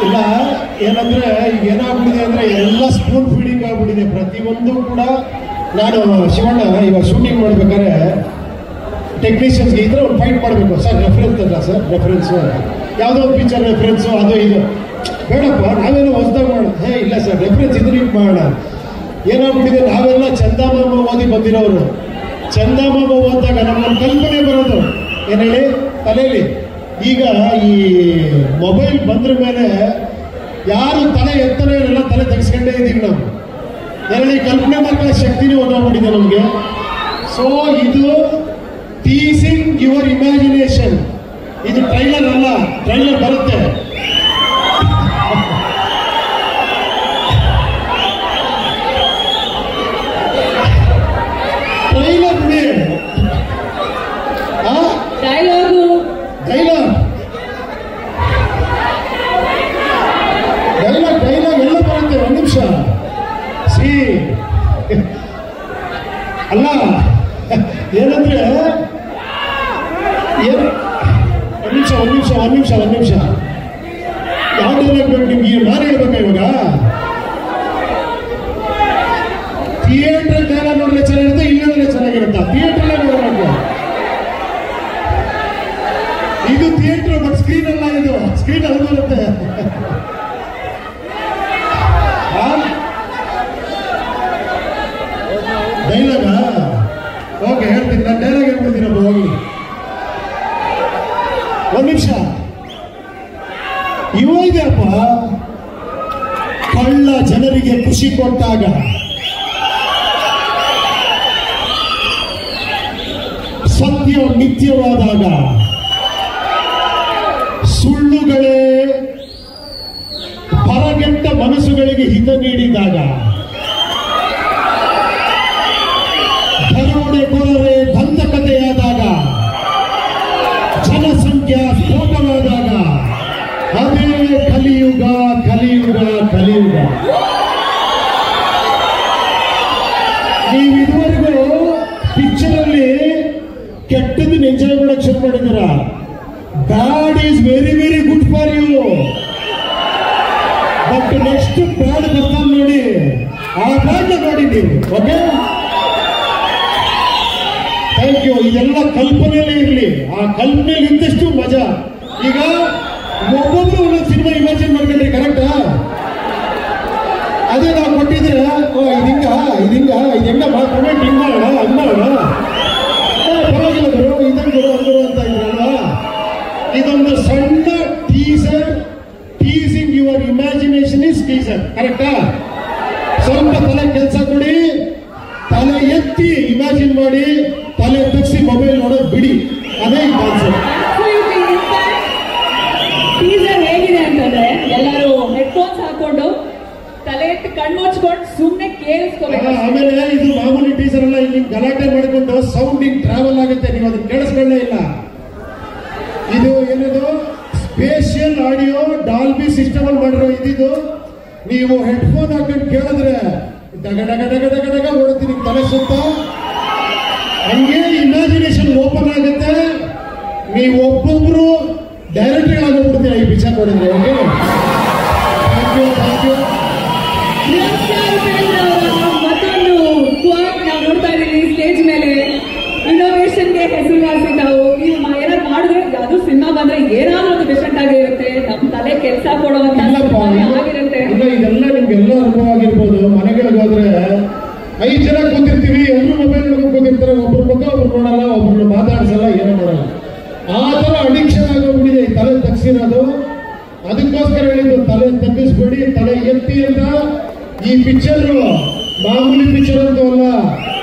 ಇಲ್ಲ ಏನಂದ್ರೆ ಈಗ ಏನಾಗ್ಬಿಟ್ಟಿದೆ ಅಂದ್ರೆ ಎಲ್ಲ ಸ್ಪೂನ್ ಫೀಡಿಂಗ್ ಆಗ್ಬಿಟ್ಟಿದೆ ಪ್ರತಿಯೊಂದು ಕೂಡ ನಾನು ಶಿವಣ್ಣ ಇವಾಗ ಶೂಟಿಂಗ್ ಮಾಡ್ಬೇಕಾದ್ರೆ ಟೆಕ್ನಿಷಿಯನ್ಸ್ಗೆ ಇದ್ರೆ ಒಂದು ಫೈಟ್ ಮಾಡಬೇಕು ಸರ್ ರೆಫರೆನ್ಸ್ ಅಲ್ಲ ಸರ್ ರೆಫರೆನ್ಸು ಯಾವುದೋ ಒಂದು ಪಿಕ್ಚರ್ ರೆಫರೆನ್ಸು ಅದು ಇದು ಬೇಡಪ್ಪ ನಾವೇನೋ ಹೊಸ್ದಾಗಿ ಮಾಡೋದು ಹೇ ಇಲ್ಲ ಸರ್ ರೆಫರೆನ್ಸ್ ಇದ್ರೆ ಇದು ಮಾಡೋಣ ಏನಾಗ್ಬಿಟ್ಟಿದೆ ನಾವೆಲ್ಲ ಚಂದಮಾಮ ಓದಿ ಬಂದಿರೋರು ಚಂದಮಾಮ ಓದಿದಾಗ ನಮ್ಮೊಂದು ಕಲ್ಪನೆ ಬರೋದು ಏನು ಹೇಳಿ ತಲೆಯಲ್ಲಿ ಈಗ ಈ ಮೊಬೈಲ್ ಬಂದ್ರ ಮೇಲೆ ಯಾರು ತಲೆ ಎತ್ತನೇ ಇರಲ್ಲ ತಲೆ ತೆಗೆಸ್ಕೊಂಡೇ ಇದ್ದೀವಿ ನಾವು ಎರಡು ಕಲ್ಪನೆ ಮಾಡ್ಕೊಳ್ಳೋ ಶಕ್ತಿನೂ ಹೊರಟೋಗ್ಬಿಟ್ಟಿದೆ ನಮಗೆ ಸೊ ಇದು ಟೀಸಿಂಗ್ ಯುವರ್ ಇಮ್ಯಾಜಿನೇಷನ್ ಇದು ಟ್ರೈಲರ್ ಅಲ್ಲ ಟ್ರೈಲರ್ ಬರುತ್ತೆ ಟ್ರೈಲರ್ ಬಿಡಿ ಆ ಡೈಲಾಗು ಡೈಲಾಗ್ ಡೈಲಾಗ್ ಡೈಲಾಗ್ ಎಲ್ಲ ಬರುತ್ತೆ ಒಂದು ನಿಮಿಷ ಸಿ ಅಲ್ಲ ಏನಂದ್ರೆ ಏನು ಒಂದು ನಿಮಿಷ ಒಂದು ನಿಮಿಷ ಒಂದು ನಿಮಿಷ ಒಂದು ನಿಮಿಷ ಯಾವ ಡೈಲಾಗ್ ಬೇಕು ನಿಮ್ಗೆ ನಾನು ಹೇಳ್ಬೇಕಾ ಇವಾಗ ಥಿಯೇಟರ್ ಡೈಲಾಗ್ ನೋಡಿದ್ರೆ ಚೆನ್ನಾಗಿರುತ್ತೆ ಇಲ್ಲಿ ನೋಡಿದ್ರೆ ಚೆನ್ನಾಗಿರುತ್ತಾ ಥಿಯೇಟರ್ಲೇ ನೋಡಬೇಕು ಇದು ಥಿಯೇಟರ್ ಬಟ್ ಸ್ಕ್ರೀನ್ ಅಲ್ಲ ಇದು ಸ್ಕ್ರೀನ್ ಅಲ್ಲಿ ಬರುತ್ತೆ ಡೈಲಾಗ ಓಕೆ ಹೇಳ್ತೀನಿ ನಾನು ಡೈಲಾಗ್ ಹೇಳ್ಬಿಡ್ತೀನಪ್ಪ ಹೋಗಿ ಒಂದ್ ನಿಮಿಷ ಇವ ಇದೆಯಪ್ಪ ಕಳ್ಳ ಜನರಿಗೆ ಖುಷಿ ಕೊಟ್ಟಾಗ ಸತ್ಯ ನಿತ್ಯವಾದಾಗ ಸುಳ್ಳುಗಳೇ ಪರಗೆಟ್ಟ ಮನಸ್ಸುಗಳಿಗೆ ಹಿತ ನೀಡಿದಾಗ ದರೋಡೆಕೋರರೇ ದಂತಕತೆಯಾದಾಗ ಜನಸಂಖ್ಯಾ ಸ್ಫೋಟವಾದಾಗ ಅದೇ ಕಲಿಯುಗ ಕಲಿಯುಗ ಕಲಿಯುಗ ನೀವು ಇದುವರೆಗೂ ಪಿಕ್ಚರ್ ಅಲ್ಲಿ ಕೆಟ್ಟದನ್ನ ಎಂಜಾಯ್ ಮಾಡಕ್ ಶುರು ಮಾಡಿದ್ದೀರಾ bad is very very good for you but next bad ಬರ್ತಾನೆ ನೋಡಿ ಆ ಬ್ಯಾಡ್ ನೋಡಿ ನೀವು ಓಕೆ ಥ್ಯಾಂಕ್ ಯು ಇದೆಲ್ಲ ಕಲ್ಪನೆಯಲ್ಲೇ ಇರಲಿ ಆ ಕಲ್ಪನೆಯಲ್ಲಿ ಇದ್ದಷ್ಟು ಮಜಾ ಈಗ ಒಬ್ಬೊಬ್ರು ಒಂದೊಂದು ಸಿನಿಮಾ ಇಮ್ಯಾಜಿನ್ ಮಾಡ್ಕೊಂಡ್ರಿ ಕರೆಕ್ಟಾ ಅದೇ ನಾವು ಕೊಟ್ಟಿದ್ರೆ ಓ ಇದಿಂಗ ಇದಿಂಗ ಇದು ಹೆಂಗ ಕಮೆಂಟ್ ಹಿಂಗ್ ಮಾಡೋಣ ಹಂಗ್ ಮಾಡೋಣ ಏ, ಪರವಾಗಿಲ್ಲ ಗುರು ಇದಂಗ್ ಗುರು ಹಂಗ್ ಗುರು ಅಂತ ಇದ್ರಲ್ವಾ ಇದೊಂದು ಸಣ್ಣ teaser teasing your imagination is teaser ಕರೆಕ್ಟಾ ಸ್ವಲ್ಪ ತಲೆ ಕೆಲಸ ಕೊಡಿ ತಲೆ ಎತ್ತಿ ಇಮ್ಯಾಜಿನ್ ಮಾಡಿ ತಲೆ ತಗ್ಸಿ ಮೊಬೈಲ್ ನೋಡೋದು ಬಿಡಿ ಅದೇ ಕಾನ್ಸೆಪ್ಟ್ ಟೀಸರ್ ಹೇಗಿದೆ ಅಂತಂದ್ರೆ ಎಲ್ಲರೂ ಹೆಡ್ಫೋನ್ಸ್ ಹಾಕೊಂಡು ತಲೆ ಎತ್ತಿ ಕಣ್ಣು ಮುಚ್ಕೊಂಡು ಸುಮ್ನೆ ಕೇಳಿಸ್ಕೋಬೇಕು ಆಮೇಲೆ ಇದು ಮಾಮೂಲಿ ಟೀಸರ್ ಅಲ್ಲ ಇಲ್ಲಿ ಗಲಾಟೆ ಮಾಡಿಕೊಂಡು ಸೌಂಡ್ ಹಿಂಗ್ ಟ್ರಾವೆಲ್ ಆಗುತ್ತೆ ನೀವು ಅದನ್ನ ಕೇಳಿಸ್ಕೊಳ್ಳೇ ಇಲ್ಲ ಇದು ಏನದು ಸ್ಪೇಷಿಯಲ್ ಆಡಿಯೋ ಡಾಲ್ಬಿ ಸಿಸ್ಟಮ್ ಅಲ್ಲಿ ಮಾಡಿರೋ ಇದಿದು ನೀವು ಹೆಡ್ಫೋನ್ ಹಾಕೊಂಡು ಕೇಳಿದ್ರೆ ಡಗ ಡಗ ಡಗ ಡಗ ಡಗ ಓಡುತ್ತೆ ನಿಮ್ ತಲೆ ಸುತ್ತ ಹಂಗೆ ಇಮ್ಯಾಜಿನೇಷನ್ ಓಪನ್ ಆಗುತ್ತೆ ನೀವು ಒಬ್ಬೊಬ್ರು ಡೈರೆಕ್ಟರ್ ಆಗೋಗ್ಬಿಡ್ತೀರಾ ಈ ಪಿಕ್ಚರ್ ನೋಡಿದ್ರೆ okay thank you thank you ನಮಸ್ಕಾರ ಉಪೇಂದ್ರ ಅವರ ಮತ್ತೊಂದು ಕ್ವಾಟ್ ನಾವು ನೋಡ್ತಾ ಇದ್ದೀವಿ ಸ್ಟೇಜ್ ಮೇಲೆ ಇನೋವೇಷನ್ಗೆ ಹೆಸರುವಾಸಿ ನಾವು ನೀವು ಮಾ- ಏನಾದ್ರು ಮಾಡಿದ್ರೆ ಅದು ಸಿನಿಮಾ ಬಂದ್ರೆ ಏನಾದ್ರೂ ಒಂದು ಡಿಫ್ರೆಂಟ್ ಆಗಿ ಇರುತ್ತೆ ನಮ್ಮ ತಲೆ ಕೆಲಸ ಕೊಡುವಂತ ಇಲ್ಲಪ್ಪ ಸಿನಿಮಾನೇ ಆಗಿರುತ್ತೆ ಇಲ್ಲ ಇದೆಲ್ಲ ನಿಮ್ಗೆಲ್ಲ ಅನುಭವ ಆಗಿರ್ಬೋದು ಮನೆಗಳಿಗೆ ಹೋದ್ರೆ ಐದು ಜನ ಕೂತಿರ್ತೀವಿ ಎಲ್ಲರೂ ಮೊಬೈಲ್ ನೋಡ್ಕೊಂಡು ಕೂತಿರ್ತಾರೆ ಒಬ್ರು ಮುಖ ಒಬ್ರು ನೋಡಲ್ಲ ಒಬ್ರನ್ನ ಮಾತಾಡ್ಸಲ್ಲ ಏನೋ ಮಾಡಲ್ಲ ಆ ಥರ ಅಡಿಕ್ಷನ್ ಆಗೋಗ್ಬಿಟ್ಟಿದೆ ಈ ತಲೆ ತಗ್ಸಿರೋದು ಅದಕ್ಕೋಸ್ಕರ ಹೇಳಿದ್ದು ತಲೆ ತಗ್ಗಿಸ್ಬೇಡಿ ತಲೆ ಎತ್ತಿ ಅಂತ ಈ ಪಿಕ್ಚರ್ ಮಾಮೂಲಿ ಪಿಕ್ಚರ್ ಅಂತೂ ಅಲ್ಲ